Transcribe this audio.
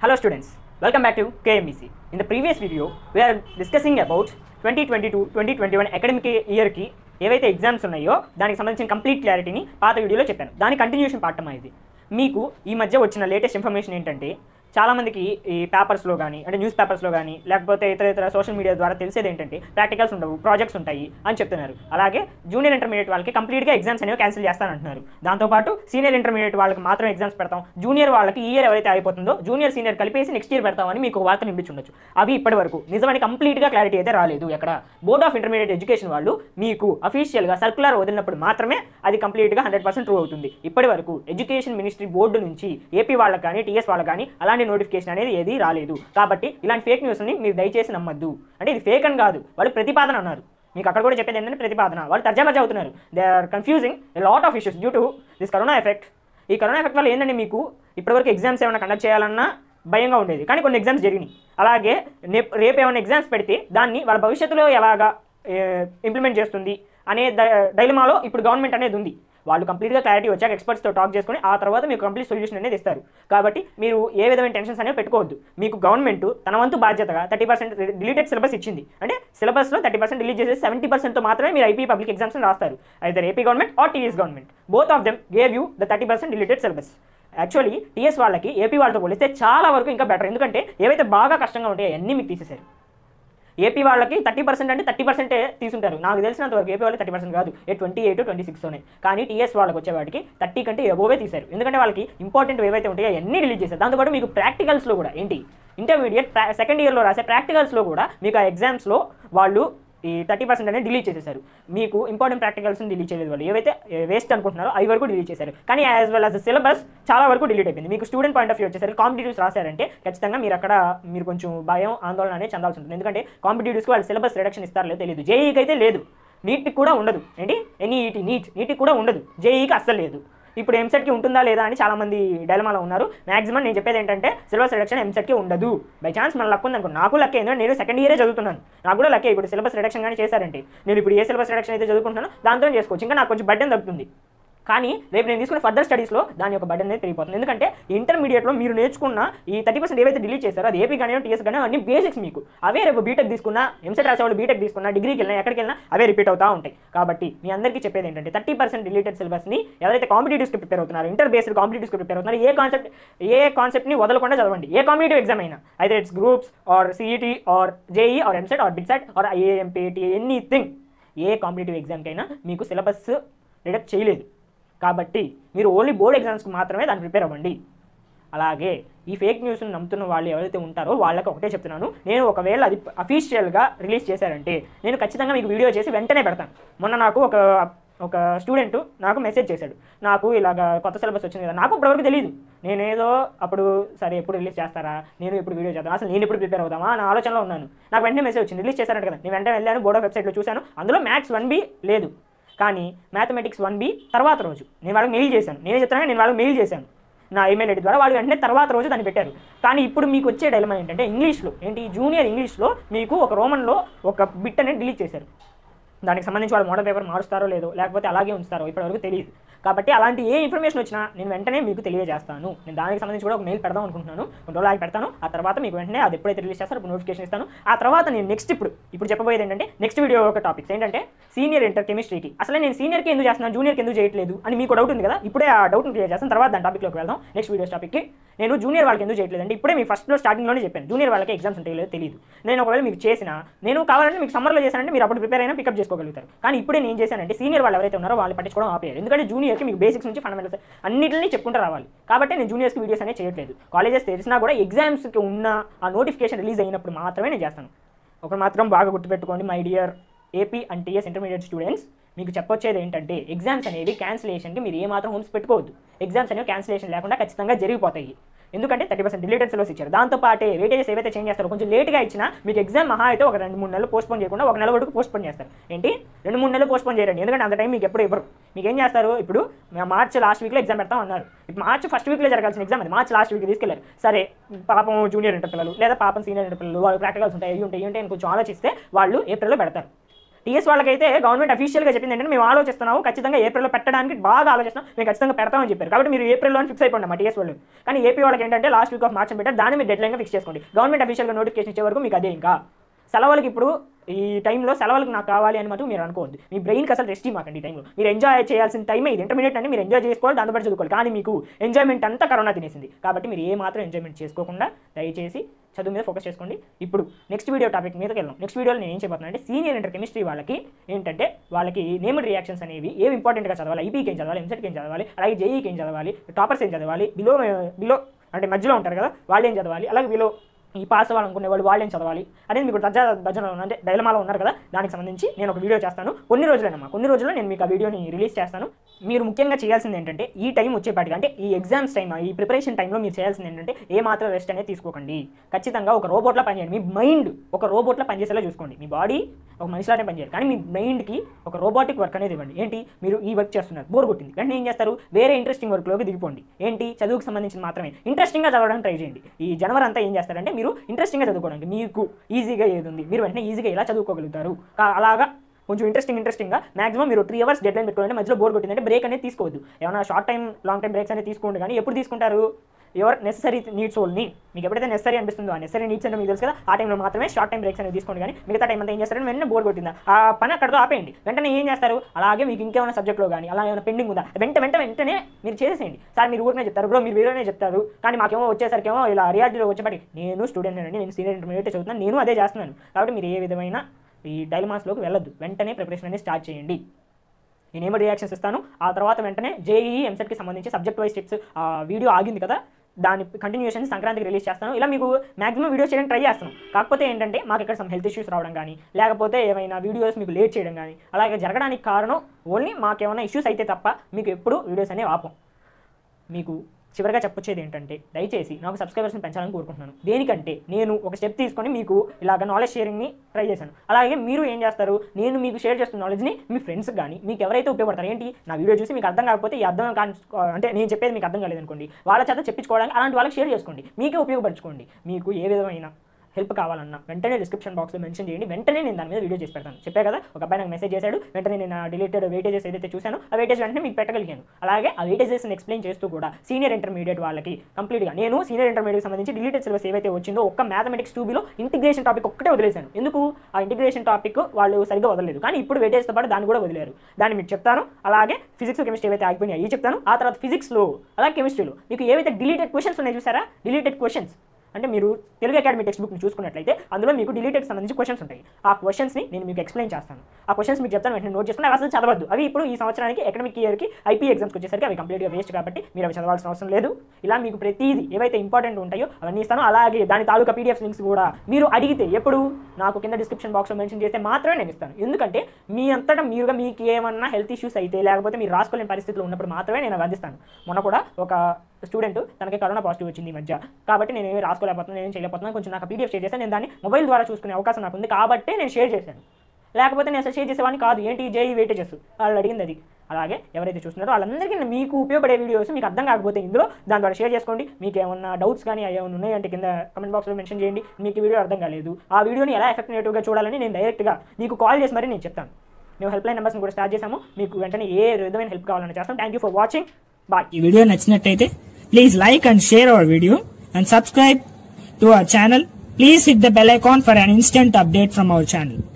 Hello students, welcome back to KMEC. In the previous video, we are discussing about 2022-2021 academic year కి ఏవైతే exams ఉన్నాయో దానికి సంబంధించిన complete క్లారిటీని పాత వీడియోలో చెప్పాను దాని కంటిన్యూషన్ పాఠం ఇది మీకు ఈ మధ్య వచ్చిన లేటెస్ట్ ఇన్ఫర్మేషన్ ఏంటంటే చాలామందికి ఈ పేపర్స్లో కానీ అంటే న్యూస్ పేపర్స్లో కానీ లేకపోతే ఇతర ఇతర సోషల్ మీడియా ద్వారా తెలిసేది ఏంటంటే ప్రాక్టికల్స్ ఉండవు ప్రాజెక్ట్స్ ఉంటాయి అని చెప్తున్నారు అలాగే జూనియర్ ఇంటర్మీడియట్ వాళ్ళకి కంప్లీట్గా ఎగ్జామ్స్ అనేవి క్యాన్సిల్ చేస్తానంటున్నారు దాంతోపాటు సీనియర్ ఇంటర్మీడియట్ వాళ్ళకి మాత్రం ఎగ్జామ్స్ పెడతాం జూనియర్ వాళ్ళకి ఈ ఇయర్ ఎవరైతే అయిపోతుందో జూనియర్ సీనియర్ కలిపేసి నెక్స్ట్ ఇయర్ పెడతామని మీకు ఒక వార్త నింపించుండొచ్చు అవి ఇప్పటి వరకు నిజమని కంప్లీట్గా క్లారిటీ అయితే రాలేదు ఎక్కడ బోర్డ్ ఆఫ్ ఇంటర్మీడియట్ ఎడ్యుకేషన్ వాళ్ళు మీకు అఫీషియల్గా సర్కులర్ వదిలినప్పుడు మాత్రమే అది కంప్లీట్గా హండ్రెడ్ పర్సెంట్ ట్రూ అవుతుంది ఇప్పటి వరకు ఎడ్యుకేషన్ మినిస్ట్రీ బోర్డు నుంచి ఏపీ వాళ్ళకి కానీ టీఎస్ వాళ్ళకి కానీ అలాంటి నోటిఫికేషన్ అనేది ఏది రాలేదు కాబట్టి ఇలాంటి ఫేక్ న్యూస్ని మీరు దయచేసి నమ్మద్దు అంటే ఇది ఫేక్ అని కాదు వాళ్ళు ప్రతిపాదన అన్నారు మీకు అక్కడ కూడా చెప్పేది ఏంటంటే ప్రతిపాదన వాళ్ళు తర్జామర్జా అవుతున్నారు they are confusing a lot of issues due to this corona effect ఈ కరోనా ఎఫెక్ట్ వల్ల ఏంటంటే మీకు ఇప్పటివరకు ఎగ్జామ్స్ ఏమైనా కండక్ట్ చేయాలన్నా భయంగా ఉండేది కానీ కొన్ని ఎగ్జామ్స్ జరిగినాయి అలాగే నే- రేపు ఏమైనా ఎగ్జామ్స్ పెడితే దాన్ని వాళ్ళ భవిష్యత్తులో ఎలాగా ఇంప్లిమెంట్ చేస్తుంది అనే డైలమాలో ఇప్పుడు గవర్నమెంట్ అనేది ఉంది వాళ్ళు కంప్లీట్గా క్లారిటీ వచ్చాక ఎక్స్పర్ట్స్తో టాక్ చేసుకొని ఆ తర్వాత మీకు కంప్లీట్ సొల్యూషన్ అనేది ఇస్తారు కాబట్టి మీరు ఏ విధమైన టెన్షన్స్ అనేవి పెట్టుకోవద్దు మీకు గవర్నమెంట్ తన వంతు బాధ్యతగా థర్టీ పర్సెంట్ డిలీటెడ్ సిలబస్ ఇచ్చింది అంటే సిలబస్లో థర్టీ పర్సెంట్ డిలీట్ చేసి సెవెంటీ పర్సెంట్తో మాత్రమే మీరు ఐపీ పబ్లిక్ ఎగ్జామ్స్ రాస్తారు అయితే AP government or TS government both of them gave you the thirty percent deleted syllabus actually TS వాళ్ళకి ఏపీ వాళ్ళతో పోలిస్తే చాలా వరకు ఇంకా బెటర్ ఎందుకంటే ఏవైతే బాగా కష్టంగా ఉంటాయో అన్నీ మీకు తీసేశారు ఏపీ వాళ్ళకి థర్టీ పర్సెంట్ అంటే థర్టీ పర్సెంటే తీసుంటారు నాకు తెలిసినంత వరకు ఏపీ వాళ్ళకి థర్టీ పర్సెంట్ కాదు ఏ ట్వంటీ ఎయిట్ ట్వంటీ సిక్స్ ఉన్నాయి కానీ టీఎస్ వాళ్ళకి వచ్చేవాడికి థర్టీ కంటే ఎబోవే తీశారు ఎందుకంటే వాళ్ళకి ఇంపార్టెంట్ ఏవైతే ఉంటాయో అన్నీ రిలీజ్ చేశారు దాంతోపాటు మీకు ప్రాక్టికల్స్లో కూడా ఏంటి ఇంటర్మీడియట్ సెకండ్ ఇయర్లో రాసే ప్రాక్టికల్స్లో కూడా మీకు ఆ ఎగ్జామ్స్లో వాళ్ళు ఈ థర్టీ పర్సెంట్ అనేది డిలీట్ చేసేసారు మీకు ఇంపార్టెంట్ ప్రాక్టికల్స్ని డిలీట్ చేయలేదు వాళ్ళు ఏవైతే వేస్ట్ అనుకుంటున్నారో అవి వరకు డిలీట్ చేశారు కానీ యాజ్ వెల్ యాజ్ సిలబస్ చాలా వరకు డిలీట్ అయిపోయింది మీకు స్టూడెంట్ పాయింట్ ఆఫ్ వ్యూ వచ్చేసరికి కాంపిటేటివ్స్ రాశారంటే ఖచ్చితంగా మీరు అక్కడ మీరు కొంచెం భయం ఆందోళన అనేది చెందాల్సి ఉంటుంది ఎందుకంటే కాంపిటేటివ్స్కి వాళ్ళు సిలబస్ రిడక్షన్ ఇస్తారో లేదో తెలియదు జేఈకి అయితే లేదు నీట్కి కూడా ఉండదు ఏంటి ఎన్ఈఈటీ నీట్ నీట్కి కూడా ఉండదు జేఈకి అస్సలు లేదు ఇప్పుడు ఎంసెట్కి ఉంటుందా లేదా అని చాలా మంది డైలమాలో ఉన్నారు మాక్సిమం నేను చెప్పేది ఏంటంటే సిలబస్ రిడక్షన్ ఎంసెట్కి ఉండదు బై ఛాన్స్ మన లక్ ఉందనుకో నాకు లక్ ఏంటంటే నేను సెకండ్ ఇయరే చదువుతున్నాను నాకు కూడా లక్కే ఇప్పుడు సిలబస్ రిడక్షన్ కానీ చేశారంటే నేను ఇప్పుడు ఏ సిలబస్ రిడక్షన్ అయితే చదువుకుంటున్నానో దాంతో చేసుకోవచ్చు ఇంకా నాకు కొంచెం బడ్డెన్ తగ్గుతుంది కానీ రేపు నేను తీసుకున్న ఫర్దర్ స్టడీస్లో దాని యొక్క బడ్డెన్ అనేది పెరిగిపోతుంది ఎందుకంటే ఇంటర్మీడియట్లో మీరు నేర్చుకున్న ఈ థర్టీ పర్సెంట్ ఏవైతే డిలీట్ చేశారో అది ఏపీ కానీ టీఎస్ కానీ అన్ని బేసిక్స్ మీకు అవే రేపు బీటెక్ తీసుకున్నా ఎంసెట్ రాసేవాళ్ళు బీటెక్ తీసుకున్నా డిగ్రీకి వెళ్ళినా ఎక్కడికి వెళ్ళినా అవే రిపీట్ అవుతూ ఉంటాయి కాబట్టి మీ అందరికీ చెప్పేది ఏంటంటే థర్టీ పర్సెంట్ డిలీటెడ్ సిలబస్ని ఎవరైతే కాంపిటేటివ్స్కి ప్రిపేర్ అవుతున్నారు ఇంటర్ బేస్డ్ కాంపిటేటివ్స్కి ప్రిపేర్ అవుతున్నారు ఏ కాన్సెప్ట్ ఏ కాన్సెప్ట్ని వదలకుండా చదవండి ఏ కాంపిటేటివ్ ఎగ్జామ్ అయినా అయితే it's groups or CET or JEE or EAMCET or BITSAT or ఐఏఎంపీటీ ఎనీథింగ్ ఏ కాంపిటేటివ్ ఎగ్జామ్కైనా మీకు సిలబస్ రిడక్ట్ చేయలేదు కాబట్టి మీరు ఓన్లీ బోర్డ్ ఎగ్జామ్స్కి మాత్రమే దాన్ని ప్రిపేర్ అవ్వండి అలాగే ఈ ఫేక్ న్యూస్ని నమ్ముతున్న వాళ్ళు ఎవరైతే ఉంటారో వాళ్ళకి ఒకటే చెప్తున్నాను నేను ఒకవేళ అది అఫీషియల్గా రిలీజ్ చేశారంటే నేను ఖచ్చితంగా మీకు వీడియో చేసి వెంటనే పెడతాను మొన్న నాకు ఒక ఒక స్టూడెంట్ నాకు మెసేజ్ చేశాడు నాకు ఇలాగ కొత్త సిలబస్ వచ్చింది కదా నాకు ఇప్పటివరకు తెలియదు నేనేదో అప్పుడు సరే ఎప్పుడు రిలీజ్ చేస్తారా నేను ఎప్పుడు వీడియో చేద్దాం అసలు నేను ఎప్పుడు ప్రిపేర్ అవుదామా నా ఆలోచనలో ఉన్నాను నాకు వెంటనే మెసేజ్ వచ్చింది రిలీజ్ చేశారంట కదా నేను వెంటనే వెళ్ళాను బోర్డ్ ఆఫ్ వెబ్సైట్లో చూశాను అందులో మ్యాథ్స్ వన్ బి లేదు కానీ మ్యాథమెటిక్స్ వన్ బి తర్వాత రోజు నేను వాళ్ళకి మెయిల్ చేశాను నేనే చెప్తాను నేను వాళ్ళకి మెయిల్ చేశాను నా ఈమెయిల్ ఐడి ద్వారా వాళ్ళు వెంటనే తర్వాత రోజు దాన్ని పెట్టారు కానీ ఇప్పుడు మీకు వచ్చే డైలమా ఏంటంటే ఇంగ్లీష్లో ఏంటి జూనియర్ ఇంగ్లీష్లో మీకు ఒక రోమన్లో ఒక బిట్ అనేది డిలీట్ చేశారు దానికి సంబంధించి వాళ్ళు మోడల్ పేపర్ మారుస్తారో లేదో లేకపోతే అలాగే ఉంచుతారో ఇప్పటివరకు తెలియదు కాబట్టి అలాంటి ఏ ఇన్ఫర్మేషన్ వచ్చినా నేను వెంటనే మీకు తెలియజేస్తాను నేను దానికి సంబంధించి కూడా ఒక మెయిల్ పెడదాం అనుకుంటున్నాను కొన్ని రోజులు ఆగి పెడతాను ఆ తర్వాత మీకు వెంటనే అది ఎప్పుడైతే రిలీజ్ చేస్తారో అప్పుడు నోటిఫికేషన్ ఇస్తాను ఆ తర్వాత నేను నెక్స్ట్ ఇప్పుడు ఇప్పుడు చెప్పబోయేది ఏంటంటే నెక్స్ట్ వీడియో ఒక టాపిక్స్ ఏంటంటే సీనియర్ ఇంటర్ కెమిస్ట్రీకి అసలు నేను సీనియర్కి ఎందుకు చేస్తున్నాను జూనియర్కి ఎందుకు చేయట్లేదు అని మీకు డౌట్ ఉంది కదా ఇప్పుడే ఆ డౌట్ని క్లియర్ చేస్తాను తర్వాత దాని టాపిక్లోకి వెళ్దాం నెక్స్ట్ వీడియోస్ టాపిక్కి నేను జూనియర్ వాళ్ళకి ఎందుకు చేయట్లేదు అంటే ఇప్పుడే మీ ఫస్ట్లో స్టార్టింగ్లోనే చెప్పాను జూనియర్ వాళ్ళకి ఎగ్జామ్స్ ఉంటాయో లేదో తెలియదు నేను ఒకవేళ మీకు చేసిన నేను కావాలంటే మీకు సమ్మర్లో చేశానంటే మీరు అప్పుడు ప్రిపేర్ అయినా పికప్ చేసుకోగలుగుతారు కానీ ఇప్పుడే నేను చేశానంటే సీనియర్ వాళ్ళు ఎవరైతే ఉన్నారో వాళ్ళు పట్టించుకోవడం ఆపేయారు ఎందుకంటే జూనియర్కి మీకు బేసిక్స్ నుంచి ఫండమెంటల్స్ అన్నింటినీ చెప్పుకుంటూ రావాలి కాబట్టి నేను జూనియర్స్కి వీడియోస్ అనేది చేయట్లేదు కాలేజెస్ తెలిసినా కూడా ఎగ్జామ్స్కి ఉన్న ఆ నోటిఫికేషన్ రిలీజ్ అయినప్పుడు మాత్రమే నేను చేస్తాను ఒకటి మాత్రం బాగా గుర్తుపెట్టుకోండి my dear AP and TS intermediate students మీకు చెప్పొచ్చేది ఏంటంటే ఎగ్జామ్స్ అనేవి క్యాన్సిలేషన్కి మీరు ఏమాత్రం హోమ్స్ పెట్టుకోవద్దు ఎగ్జామ్స్ అనేవి క్యాన్సిలేషన్ లేకుండా ఖచ్చితంగా జరిగిపోతాయి ఎందుకంటే థర్టీ పర్సెంట్ డిలీటెడ్ సిలబస్ ఇచ్చారు దాంతో పాటే వెయిటేజెస్ ఏవైతే చేంజ్ చేస్తారో కొంచెం లేట్గా ఇచ్చినా మీకు ఎగ్జామ్ మహా అయితే ఒక రెండు మూడు నెలలు పోస్ట్పోన్ చేయకుండా ఒక నెల వరకు పోస్ట్పోన్ చేస్తారు ఏంటి రెండు మూడు నెలలు పోస్ట్పోన్ చేయరండి ఎందుకంటే అంత టైం మీకు ఎప్పుడు ఇవ్వరు మీకు ఏం చేస్తారు ఇప్పుడు మార్చ్ లాస్ట్ వీక్లో ఎగ్జామ్ పెడతాం అన్నారు ఇప్పుడు మార్చ్ ఫస్ట్ వీక్లో జరగాల్సిన ఎగ్జామ్ అది మార్చ్ లాస్ట్ వీక్ తీసుకెళ్లారు సరే పాపం జూనియర్ ఇంటర్ పిల్లలు లేదా పాపం సీనియర్ ఇంటర్ పిల్లలు వాళ్ళు ప్రాక్టికల్స్ ఉంటాయి ఇవి ఉంటాయి ఇవి ఉంటాయి అని కొంచెం ఆలోచిస్తే వాళ్ళు ఏప్రిల్లో పెడతారు టీఎస్ వాళ్ళకైతే గవర్నమెంట్ అఫీషియల్గా చెప్పింది ఏంటంటే మేము ఆలోచిస్తున్నాము ఖచ్చితంగా ఏప్రిల్లో పెట్టడానికి బాగా ఆలోచిస్తున్నాం మేము ఖచ్చితంగా పెడతామని చెప్పారు కాబట్టి మీరు ఏప్రిల్లో ఫిక్స్ అయిపోండి మా టీఎస్ వాళ్ళు కానీ ఏపీ వాళ్ళకి ఏంటంటే లాస్ట్ వీక్ ఆఫ్ మార్చ్ పెట్టారు దాన్ని మీరు డెడ్ లైన్గా ఫిక్స్ చేసుకోండి గవర్నమెంట్ అఫీషియల్గా నోటిఫికేషన్ ఇచ్చే వరకు మీకు అదే ఇంకా సెలవులకి ఇప్పుడు ఈ టైంలో సెలవులకు నాకు కావాలి అని మాత్రం మీరు అనుకోవద్దు మీ బ్రెయిన్కి అసలు రెస్ట్ ఇవ్వకండి ఈ టైంలో మీరు ఎంజాయ్ చేయాల్సిన టైమే ఇది ఇంటర్మీడియట్ అంటే మీరు ఎంజాయ్ చేసుకోవాలి దాంతో పాటు చదువుకోవాలి కానీ మీకు ఎంజాయ్మెంట్ అంతా కరోనా తినేసింది కాబట్టి మీరు ఏ మాత్రం ఎంజాయ్మెంట్ చేసుకోకుండా దయచేసి చదువు మీద ఫోకస్ చేసుకోండి ఇప్పుడు నెక్స్ట్ వీడియో టాపిక్ మీదకి వెళ్దాం నెక్స్ట్ వీడియోలో నేను ఏం చెప్పబోతున్నాను అంటే సీనియర్ ఇంటర్ కెమిస్ట్రీ వాళ్ళకి ఏంటంటే వాళ్ళకి నేమ్డ్ రియాక్షన్స్ అనేవి ఏవి ఇంపార్టెంట్గా చదవాలి ఐపీకి ఏం చదవాలి ఎంసెట్కి ఏం చదవాలి అలాగే జేఈకి ఏం చదవాలి టాపర్స్ ఏం చదవాలి బిలో బిలో అంటే మధ్యలో ఉంటారు కదా వాళ్ళు ఏం చదవాలి అలాగే బిలో ఈ పాస్ అవ్వాలనుకునే వాళ్ళు వాళ్ళు ఏం చదవాలి అనేది మీకు దర్జా భజన అంటే డైలమాలో ఉన్నారు కదా దానికి సంబంధించి నేను ఒక వీడియో చేస్తాను కొన్ని రోజులైనమ్మా కొన్ని రోజుల్లో నేను మీకు ఆ వీడియోని రిలీజ్ చేస్తాను మీరు ముఖ్యంగా చేయాల్సింది ఏంటంటే ఈ టైం వచ్చేపాటికి అంటే ఈ ఎగ్జామ్స్ టైం ఈ ప్రిపరేషన్ టైంలో మీరు చేయాల్సింది ఏంటంటే ఏ మాత్రం రెస్ట్ అనేది తీసుకోకండి ఖచ్చితంగా ఒక రోబోట్లో పనిచేయండి మీ మైండ్ ఒక రోబోట్లో పనిచేసేలా చూసుకోండి మీ బాడీ ఒక మనిషిలానే పనిచేయాలి కానీ మీ మైండ్కి ఒక రోబోటిక్ వర్క్ అనేది ఇవ్వండి ఏంటి మీరు ఈ వర్క్ చేస్తున్నారు బోర్ కొట్టింది వెంటనే ఏం చేస్తారు వేరే ఇంట్రెస్టింగ్ వర్క్లోకి దిగిపోండి ఏంటి చదువుకు సంబంధించిన మాత్రమే ఇంట్రెస్టింగ్గా చదవడానికి ట్రై చేయండి ఈ జనవరి అంతా ఏం చేస్తారంటే మీరు ఇంట్రెస్టింగ్గా చదువుకోవడానికి మీకు ఈజీగా ఏది ఉంది మీరు వెంటనే ఈజీగా ఎలా చదువుకోగలుగుతారు కా- అలాగా కొంచెం ఇంట్రెస్టింగ్ ఇంట్రెస్టింగ్గా మాక్సిమం మీరు త్రీ అవర్స్ డెడ్ లైన్ పెట్టుకోండి మధ్యలో బోర్ కొట్టిందంటే బ్రేక్ అనేది తీసుకోవద్దు ఏమైనా short time long time breaks అనేది తీసుకోండి కానీ ఎప్పుడు తీసుకుంటారు ఎవరు నెసరీ నీడ్స్ ఓల్ని మీకు ఎప్పుడైతే నెసరీ అనిపిస్తుందో ఆ నెసరీ నీడ్స్ అంటే మీకు తెలుసు కదా ఆ టైంలో మాత్రమే షార్ట్ టైం బ్రేక్స్ అనేది తీసుకోండి కానీ మిగతా టైం అంతా ఏం చేస్తారంటే వెంటనే బోర్ కొట్టిందా ఆ పని అక్కడతో ఆపేయండి వెంటనే ఏం చేస్తారు అలాగే మీకు ఇంకేమైనా సబ్జెక్ట్లో కానీ అలా ఏమైనా పెండింగ్ ఉందా వెంట వెంట వెంటనే మీరు చేసేసేయండి సార్ మీరు ఊరినే చెప్తారు బ్రో మీరు వీడియోనే చెప్తారు కానీ మాకేమో వచ్చేసరికేమో ఇలా రియాలిటీలో వచ్చేప్పటికి నేను స్టూడెంట్ అండి నేను సీనియర్ ఇంటర్మీడియట్ చదువుతున్నాను నేను అదే చేస్తున్నాను కాబట్టి మీరు ఏ విధమైన ఈ డైలమాస్లోకి వెళ్ళొద్దు వెంటనే ప్రిపరేషన్ అనేది స్టార్ట్ చేయండి నేనేమో రియాక్షన్స్ ఇస్తాను ఆ తర్వాత వెంటనే జేఈఈ ఎంసెట్కి సంబంధించి సబ్జెక్ట్ వైజ్ టిప్స్ వీడియో ఆగింది కదా దాని కంటిన్యూషన్ సంక్రాంతికి రిలీజ్ చేస్తాను ఇలా మీకు మాక్సిమం వీడియోస్ చేయడానికి ట్రై చేస్తాను కాకపోతే ఏంటంటే మాకు ఇక్కడ సమ్ హెల్త్ ఇష్యూస్ రావడం కానీ లేకపోతే ఏమైనా వీడియోస్ మీకు లేట్ చేయడం కానీ అలాగే జరగడానికి కారణం ఓన్లీ మాకేమైనా ఇష్యూస్ అయితే తప్ప మీకు ఎప్పుడు వీడియోస్ అనేవి ఆపం మీకు చివరిగా చెప్పొచ్చేది ఏంటంటే దయచేసి నాకు సబ్స్క్రైబర్స్ని పెంచాలని కోరుకుంటున్నాను దేనికంటే నేను ఒక స్టెప్ తీసుకొని మీకు ఇలాగ నాలెడ్జ్ షేరింగ్ని ట్రై చేశాను అలాగే మీరు ఏం చేస్తారు నేను మీకు షేర్ చేస్తున్న నాలెడ్జ్ని మీ ఫ్రెండ్స్కి కానీ మీకు ఎవరైతే ఉపయోగపడతారు ఏంటి నా వీడియో చూసి మీకు అర్థం కాకపోతే ఈ అర్థం కాని అంటే నేను చెప్పేది మీకు అర్థం కాలేదనుకోండి వాళ్ళ చేత చెప్పించుకోవడానికి అలాంటి వాళ్ళకి షేర్ చేసుకోండి మీకే ఉపయోగపరచుకోండి మీకు ఏ విధమైన హెల్ప్ కావాలన్నా వెంటనే డిస్క్రిప్షన్ బాక్స్లో మెన్షన్ చేయండి వెంటనే నేను దాని మీద వీడియో చేసి పెడతాను చెప్పే కదా ఒక అబ్బాయి నాకు మెసేజ్ చేశాడు వెంటనే నేను డిలీటెడ్ వెయిటేజెస్ ఏదైతే చూశానో ఆ వెయిటేజ్ వెంటనే మీకు పెట్టగలిగాను అలాగే ఆ వెయిటేజెస్ని ఎక్స్ప్లెయిన్ చేస్తూ కూడా సీనియర్ ఇంటర్మీడియట్ వాళ్ళకి కంప్లీట్గా నేను సీనియర్ ఇంటర్మీడియట్ సంబంధించి డిలీటెడ్ సిలబస్ ఏవైతే వచ్చిందో ఒక్క మ్యాథమెటిక్స్ టూబీలో ఇంటిగ్రేషన్ టాపిక్ ఒక్కటే వదిలేశాను ఎందుకు ఆ ఇంటిగ్రేషన్ టాపిక్ వాళ్ళు సరిగ్గా వదలలేదు కానీ ఇప్పుడు వెయిటేజ్తో పాటు దాన్ని కూడా వదిలేరు దాన్ని మీకు చెప్తాను అలాగే ఫిజిక్స్ కెమిస్ట్రీ ఏవైతే ఆగిపోయినాయి అవి చెప్తాను ఆ తర్వాత ఫిజిక్స్లో అలాగే కెమిస్ట్రీలో మీకు ఏవైతే డిలీటెడ్ క్వశ్చన్స్ ఉన్నాయి చూసారా డిలీటెడ్ క్వశ్చన్స్ అంటే మీరు తెలుగు అకాడమీ టెక్స్ట్ బుక్ని చూసుకున్నట్లయితే అందులో మీకు డిలీటెడ్ సంబంధించి క్వశ్చన్స్ ఉంటాయి ఆ క్వశ్చన్స్ని నేను మీకు ఎక్స్ప్లెయిన్ చేస్తాను ఆ క్వశ్చన్స్ మీకు చెప్తాను వెంటనే నోట్ చేసుకుని అవి అసలు చదవద్దు అవి ఇప్పుడు ఈ సంవత్సరానికి అకాడమిక్ ఇయర్కి ఐపీ ఎగ్జామ్స్కి వచ్చేసరికి అవి కంప్లీట్గా వేస్ట్ కాబట్టి మీరు అవి చదవాల్సిన అవసరం లేదు ఇలా మీకు ప్రతిదీ ఏవైతే ఇంపార్టెంట్ ఉంటాయో అవన్నీ ఇస్తాను అలాగే దాని తాలూకా పీడిఎఫ్ లింక్స్ కూడా మీరు అడిగితే ఎప్పుడు నాకు కింద డిస్క్రిప్షన్ బాక్స్లో మెన్షన్ చేస్తే మాత్రమే నేను ఇస్తాను ఎందుకంటే మీ అంతటా మీరుగా మీకు ఏమన్నా హెల్త్ ఇష్యూస్ అయితే లేకపోతే మీరు రాసుకోలేని పరిస్థితులు ఉన్నప్పుడు మాత్రమే నేను అవి అందిస్తాను మొన్న కూడా ఒక స్టూడెంట్ తనకి కరోనా పాజిటివ్ వచ్చింది ఈ మధ్య కాబట్టి నేను ఏమీ రాసుకోలేకపోతున్నాను నేను చేయలేకపోతున్నాను కొంచెం నాకు పీడిఎఫ్ షేర్ చేశాను నేను దాన్ని మొబైల్ ద్వారా చూసుకునే అవకాశం నాకు ఉంది కాబట్టి నేను షేర్ చేశాను లేకపోతే నేను అసలు షేర్ చేసేవాడిని కాదు ఏంటి జేఈ వెయిటేజెస్ వాళ్ళు అడిగింది అది అలాగే ఎవరైతే చూస్తున్నారో వాళ్ళందరికీ మీకు ఉపయోగపడే వీడియోస్ మీకు అర్థం కాకపోతే ఇందులో దాని ద్వారా షేర్ చేసుకోండి మీకు ఏమన్నా డౌట్స్ కానీ ఏమైనా ఉన్నాయంటే కింద కమెంట్ బాక్స్లో మెన్షన్ చేయండి మీకు ఈ వీడియో అర్థం కాలేదు ఆ వీడియోని ఎలా ఎఫెక్టివ్గా చూడాలని నేను డైరెక్ట్గా మీకు కాల్ చేసి మరి నేను చెప్తాను మేము హెల్ప్ లైన్ నెంబర్స్ని కూడా స్టార్ట్ చేసాము మీకు వెంటనే ఏ విధమైన హెల్ప్ కావాలని చేస్తాం thank you for watching bye ఈ వీడియో నచ్చినట్టయితే please like and share our video and subscribe to our channel please hit the bell icon for an instant update from our channel